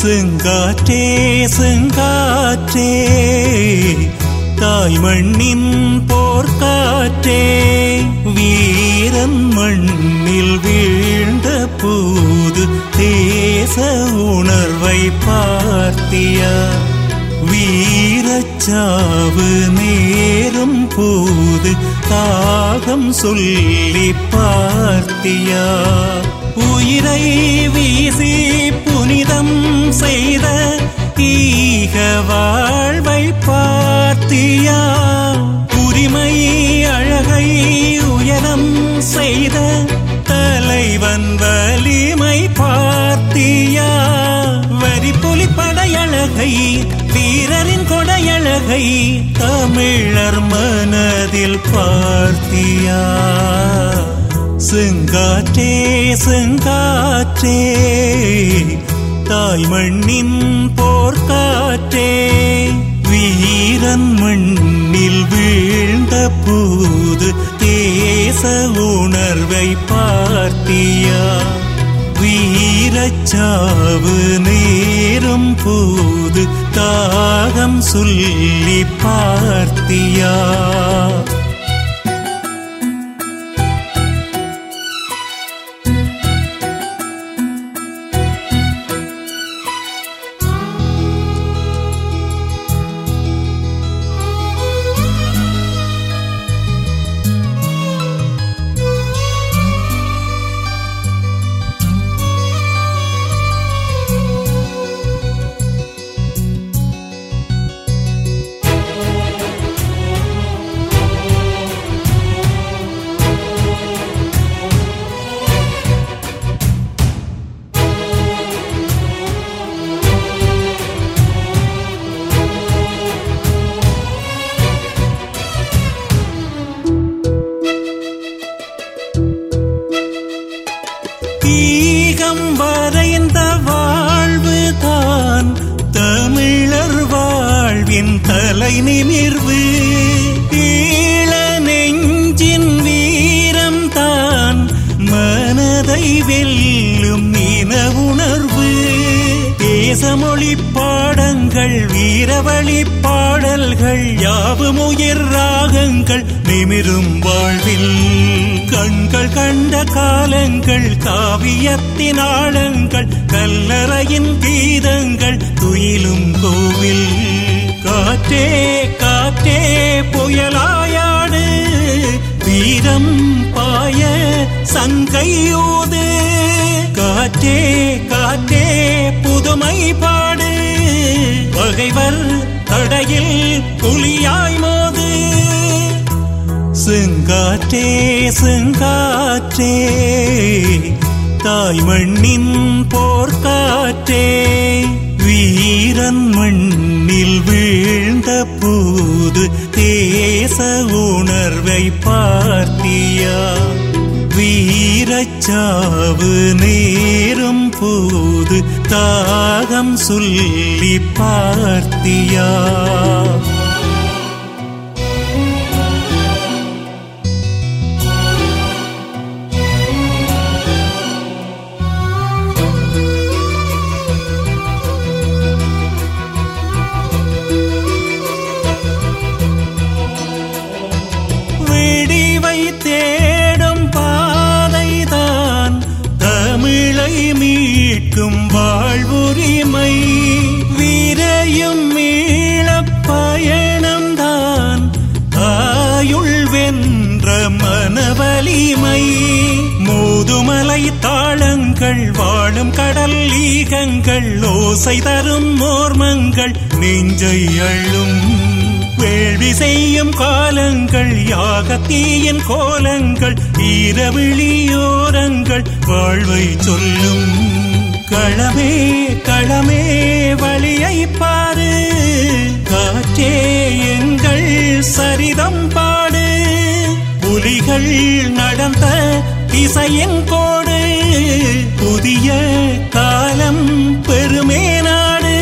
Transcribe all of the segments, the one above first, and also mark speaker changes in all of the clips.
Speaker 1: செங்காற்றே செங்காற்றே தாய் மண்ணின் போர்க்காற்றே வீரன் மண்ணில் வீழ்ந்த போது தேச உணர்வை பார்த்தியா வீரச்சாவு நேரும் போது தாகம் சொல்லி பார்த்தியா உயிரை வீசி புனிதம் செய்த ஈக வாழ்வை பார்த்தியா உரிமை அழகை உயரம் செய்த தலைவன் வலிமை பார்த்தியா வரி புலி படையழகை வீரரின் கொடையழகை தமிழர் மனதில் பார்த்தியா செங்காற்றே செங்காற்றே தாய் மண்ணின் போர்க்காற்றே வீரன் மண்ணில் வீழ்ந்த போது தேச உணர்வை பார்த்தியா வீரச்சாவு நேரும் போது தாகம் சொல்லி பார்த்தியா ஈகம் வரைந்த வாழ்வு தான் தமிழர் வாழ்வின் தலை நிமிர்வு ஈழ நெஞ்சின் வீரம் தான் மனதை வெல்லும் இன உணர்வு தேசமொழி பாடங்கள் வீரவழி பாடல்கள் யாவும் உயிர் ராகங்கள் நிமிரும் வாழ்வில் கண்கள் கண்ட காலங்கள் காவியத்தின் ஆழங்கள் கல்லறையின் கீதங்கள் துயிலும் கோவில் காற்றே காற்றே புயலாயாடு வீரம் பாய சங்கையோது காற்றே காற்றே புதுமை பாடு பகைவர் தடையில் புலியாய் மோது செங்காற்றே செங்காற்றே தாய் மண்ணின் போர்க்காற்றே வீரன் மண்ணில் வீழ்ந்த போது தேச உணர்வை பார்த்தியா வீரச்சாவு நேரும் போது தாகம் சொல்லி பார்த்தியா விடிவை தேடும் பாதைதான் தமிழை மீட்கும் வாழ்வுரிமை விரையும் மீளப் பயணம்தான் ஆயுள் வென்ற மனவலிமை மோதுமலை தாளங்கள் வாழும் கடல் ஈகங்கள் ஓசை தரும் மோர்மங்கள் நெஞ்சை அள்ளும் வேள்வி செய்யும் காலங்கள் யாகத்தீயின் கோலங்கள் ஈரவிழியோரங்கள் வாழ்வை சொல்லும் களமே களமே வழியை பாரு காற்றே எங்கள் சரிதம் பாடு புலிகள் நடந்த திசையின் கோடு புதிய காலம் பெருமே நாடு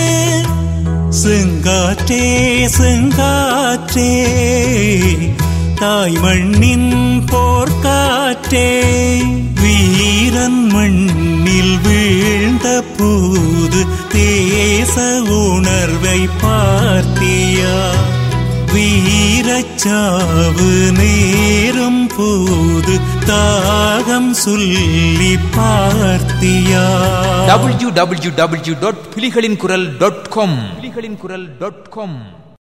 Speaker 1: செங்காற்றே செங்காற்றே தாய் மண்ணின் போர்க்காற்றே வீரன் மண்ணில் வீழ்ந்த போது தேச உணர்வை பார்த்தியா வீரச்சாவு நேரும் போது தாகம் சொல்லி பார்த்தியா
Speaker 2: டபிள்யூ டபிள்யூ டபிள்யூ டாட் புலிகளின் குரல் டாட் காம் புலிகளின் குரல் டாட் காம்